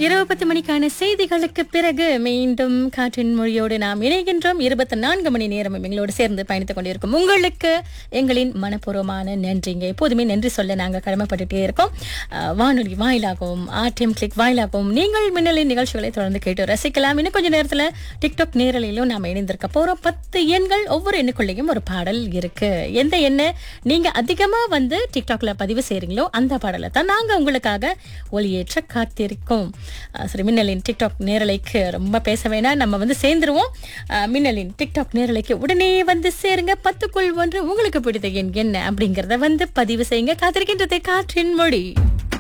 இரவு பத்து மணிக்கான செய்திகளுக்கு பிறகு மீண்டும் காற்றின் மொழியோடு நாம் இணைகின்றோம் இருபத்தி நான்கு மணி நேரம் எங்களோடு சேர்ந்து பயணித்துக் கொண்டிருக்கும் உங்களுக்கு எங்களின் மனப்பூர்வமான நன்றிங்க எப்போதுமே நன்றி சொல்ல நாங்கள் கடமைப்பட்டுட்டே இருக்கோம் அஹ், வானொலி வாயிலாகவும் ஆர்டிஎம் கிளிக் வாயிலாகவும் நீங்கள் மின்னலின் நிகழ்ச்சிகளை தொடர்ந்து கேட்டு ரசிக்கலாம் இன்னும் கொஞ்ச நேரத்தில் டிக்டாக் நேரலையிலும் நாம் இணைந்திருக்க போறோம் பத்து எண்கள் ஒவ்வொரு எண்ணுக்குள்ளேயும் ஒரு பாடல் இருக்கு எந்த எண்ணை நீங்க அதிகமா வந்து டிக்டாக்ல பதிவு செய்றீங்களோ அந்த பாடலை தான் நாங்க உங்களுக்காக ஒளியேற்ற காத்திருக்கோம் அஹ் சரி மின்னலின் டிக்டாக் நேரலைக்கு ரொம்ப பேச வேணாம் நம்ம வந்து சேர்ந்துருவோம் அஹ் மின்னலின் டிக்டாக் நேரலைக்கு உடனே வந்து சேருங்க பத்துக்குள் ஒன்று உங்களுக்கு பிடித்த எண் என்ன அப்படிங்கறத வந்து பதிவு செய்யுங்க காத்திருக்கின்றது காற்றின் மொழி